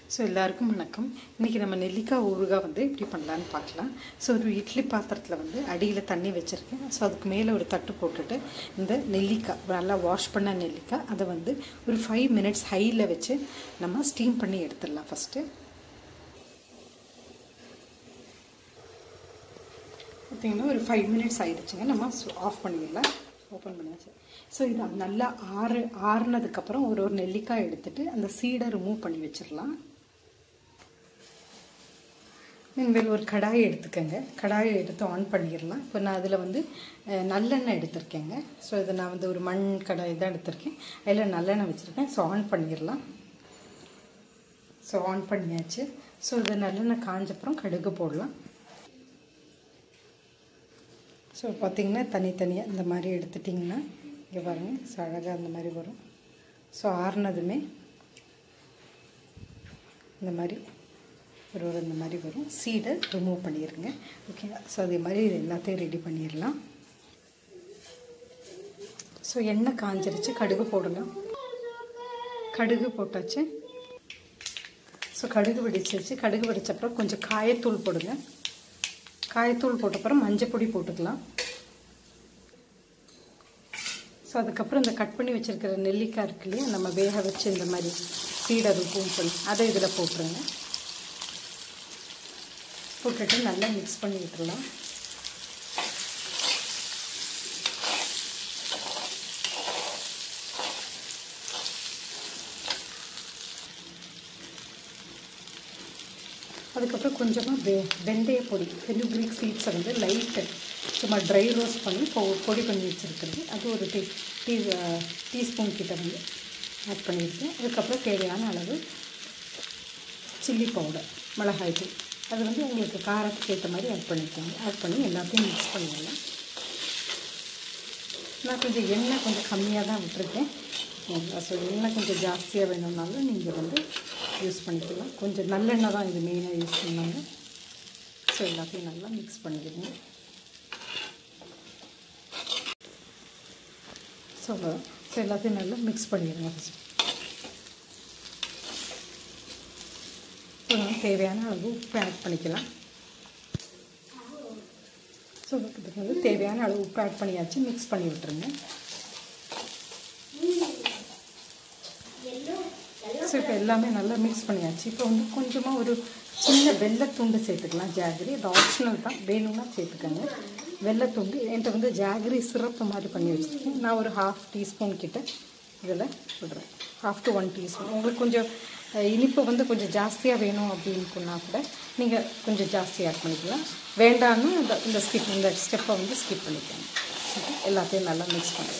so எல்லாருக்கும் வணக்கம் இன்றைக்கி நம்ம நெல்லிக்காய் ஊறுகாய் வந்து எப்படி பண்ணலான்னு பார்க்கலாம் ஸோ ஒரு இட்லி பாத்திரத்தில் வந்து அடியில் தண்ணி வச்சுருக்கேன் ஸோ அதுக்கு மேலே ஒரு தட்டு போட்டுட்டு இந்த நெல்லிக்காய் நல்லா வாஷ் பண்ண நெல்லிக்காய் அதை வந்து ஒரு ஃபைவ் மினிட்ஸ் ஹையில் வச்சு நம்ம ஸ்டீம் பண்ணி எடுத்துடலாம் ஃபஸ்ட்டு பார்த்தீங்கன்னா ஒரு ஃபைவ் மினிட்ஸ் ஆகிடுச்சுங்க நம்ம ஆஃப் பண்ணிடலாம் ஓப்பன் பண்ணியாச்சு ஸோ இது நல்லா ஆறு ஆறுனதுக்கப்புறம் ஒரு ஒரு நெல்லிக்காய் எடுத்துட்டு அந்த சீடை ரிமூவ் பண்ணி வச்சிடலாம் நீங்கள் ஒரு கடாயை எடுத்துக்கோங்க கடாயை எடுத்து ஆன் பண்ணிடலாம் இப்போ நான் அதில் வந்து நல்லெண்ணெய் எடுத்திருக்கேங்க ஸோ இதை நான் வந்து ஒரு மண் கடாய் தான் எடுத்திருக்கேன் அதில் நல்லெண்ணெய் வச்சுருக்கேன் ஸோ ஆன் பண்ணிடலாம் ஸோ ஆன் பண்ணியாச்சு ஸோ இது நல்லெண்ணெய் காஞ்சப்புறம் கடுகு போடலாம் ஸோ பார்த்திங்கன்னா தனித்தனியாக இந்த மாதிரி எடுத்துட்டிங்கன்னா இங்கே பாருங்கள் ஸோ அழகாக அந்த மாதிரி வரும் ஸோ ஆறுனதுமே இந்த மாதிரி ஒரு ஒரு இந்த மாதிரி வரும் சீடை ரிமூவ் பண்ணிடுங்க ஓகேங்களா ஸோ அதே மாதிரி இது எல்லாத்தையும் ரெடி பண்ணிடலாம் ஸோ எண்ணெய் காஞ்சிருச்சு கடுகு போடலாம் கடுகு போட்டாச்சு ஸோ கடுகு வெடிச்சிருச்சு கடுகு வெடிச்சப்பறம் கொஞ்சம் காயத்தூள் போடுங்க காயத்தூள் போட்டப்புறம் மஞ்சள் பொடி போட்டுக்கலாம் ஸோ அதுக்கப்புறம் இந்த கட் பண்ணி வச்சுருக்கிற நெல்லிக்காய் இருக்கு இல்லையா நம்ம வேக வச்சு இந்த மாதிரி சீடை ருக்கும் பண்ணி அதை இதில் போட்டுருங்க போட்டுட்டு நல்லா மிக்ஸ் பண்ணி விட்டுடலாம் அதுக்கப்புறம் கொஞ்சமாக வெ வெந்தய பொடி ஃபெனுக்ரிக் சீட்ஸை வந்து லைட்டு சும்மா ட்ரை ரோஸ்ட் பண்ணி பொ பொடி பண்ணி வச்சுருக்கிறது அது ஒரு டீ டீ டீஸ்பூன் கிட்ட வந்து ஆட் பண்ணியிருக்கேன் அதுக்கப்புறம் தேவையான அளவு சில்லி பவுடர் மிளகாய் தூள் அது வந்து உங்களுக்கு காரத்துக்கு ஏற்ற மாதிரி ஆட் பண்ணிக்கோங்க ஆட் பண்ணி எல்லாத்தையும் மிக்ஸ் பண்ணிடலாம் நான் கொஞ்சம் எண்ணெய் கொஞ்சம் கம்மியாக தான் விட்டுருக்கேன் ஸோ எண்ணெய் கொஞ்சம் ஜாஸ்தியாக வேணும்னாலும் நீங்கள் வந்து யூஸ் பண்ணிக்கலாம் கொஞ்சம் நல்லெண்ணெய் தான் இது மெயினாக யூஸ் பண்ணாங்க ஸோ எல்லாத்தையும் நல்லா மிக்ஸ் பண்ணிடுங்க ஸோ ஸோ எல்லாத்தையும் நல்லா மிக்ஸ் பண்ணிடுங்க தேவையான அளவு உப்பு ஆட் பண்ணிக்கலாம் ஸோ இதுக்கு வந்து தேவையான அளவு உப்பு ஆட் பண்ணியாச்சு மிக்ஸ் பண்ணி விட்டுருங்க ஸோ இப்போ எல்லாமே நல்லா மிக்ஸ் பண்ணியாச்சு இப்போ வந்து கொஞ்சமாக ஒரு சின்ன வெள்ளைத்துண்டு சேர்த்துக்கலாம் ஜாகரி அது ஆப்ஷனல் தான் வேணும்னா சேர்த்துக்கோங்க வெள்ளைத்துண்டு என்கிட்ட வந்து ஜாகரி சிறப்பு மாதிரி பண்ணி வச்சுருக்கேன் நான் ஒரு ஹாஃப் டீஸ்பூன் கிட்ட இதில் விடுறேன் ஹாஃப் டு ஒன் டீஸ்பூன் உங்களுக்கு கொஞ்சம் இனிப்பு வந்து கொஞ்சம் ஜாஸ்தியாக வேணும் அப்படின்னு சொன்னால் கூட நீங்கள் கொஞ்சம் ஜாஸ்தி ஆட் பண்ணிக்கலாம் வேண்டான்னு இந்த இந்த ஸ்கிப் இந்த ஸ்டெப்பை வந்து ஸ்கிப் பண்ணிக்கோங்க எல்லாத்தையும் நல்லா மிக்ஸ் பண்ணுறது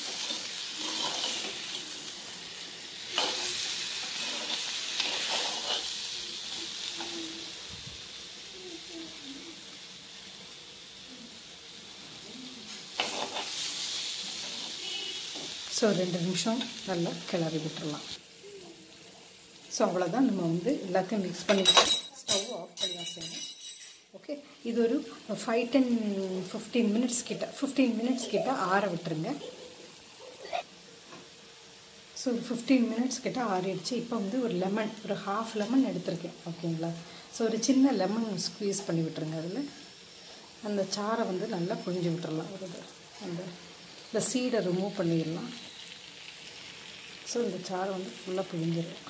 ஸோ ரெண்டு நிமிஷம் நல்லா கிளறி விட்டுடலாம் ஸோ அவ்வளோதான் நம்ம வந்து எல்லாத்தையும் மிக்ஸ் பண்ணி ஸ்டவ் ஆஃப் பண்ணி வச்சுங்க ஓகே இது ஒரு ஃபைவ் டென் ஃபிஃப்டீன் மினிட்ஸ் கிட்ட ஃபிஃப்டீன் மினிட்ஸ் கிட்ட ஆற விட்டுருங்க ஸோ ஒரு ஃபிஃப்டீன் மினிட்ஸ் கிட்ட ஆறிடுச்சு இப்போ வந்து ஒரு லெமன் ஒரு ஹாஃப் லெமன் எடுத்திருக்கேன் ஓகேங்களா ஸோ ஒரு சின்ன லெமன் ஸ்க்வீஸ் பண்ணி விட்டுருங்க அதில் அந்த சாரை வந்து நல்லா புழிஞ்சு விட்டுறலாம் ஒரு அந்த இந்த சீடை ரிமூவ் பண்ணிடலாம் ஸோ இந்த சாரை வந்து ஃபுல்லாக பிழிஞ்சிடலாம்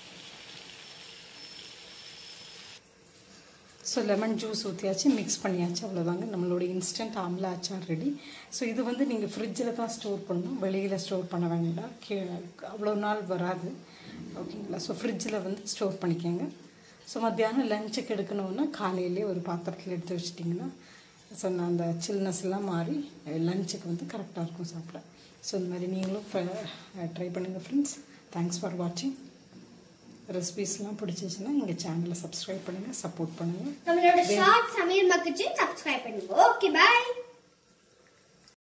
ஸோ லெமன் ஜூஸ் ஊற்றியாச்சு மிக்ஸ் பண்ணியாச்சு அவ்வளோதாங்க நம்மளோட instant amla achar ready so இது வந்து நீங்கள் ஃப்ரிட்ஜில் தான் ஸ்டோர் பண்ணணும் வெளியில் ஸ்டோர் பண்ண வேண்டாம் கீ அவ்வளோ நாள் வராது ஓகேங்களா ஸோ ஃப்ரிட்ஜில் வந்து ஸ்டோர் பண்ணிக்கோங்க ஸோ மத்தியானம் லஞ்சுக்கு எடுக்கணுன்னா காலையிலே ஒரு பாத்திரத்தில் எடுத்து வச்சிட்டிங்கன்னா ஸோ நான் அந்த சில்னஸ் எல்லாம் மாறி லஞ்சுக்கு வந்து கரெக்டாக இருக்கும் சாப்பிட ஸோ இந்த மாதிரி நீங்களும் ட்ரை பண்ணுங்கள் ஃப்ரெண்ட்ஸ் தேங்க்ஸ் ஃபார் வாட்சிங் ரெசிபிஸ்லாம் பிடிச்சிச்சுன்னா எங்கள் சேனலை சப்ஸ்கிரைப் பண்ணுங்கள் சப்போர்ட் பண்ணுங்கள் நம்மளோட ஷார்ட் சமையல் மக்கிச்சு சப்ஸ்கிரைப் பண்ணுங்க ஓகே பாய்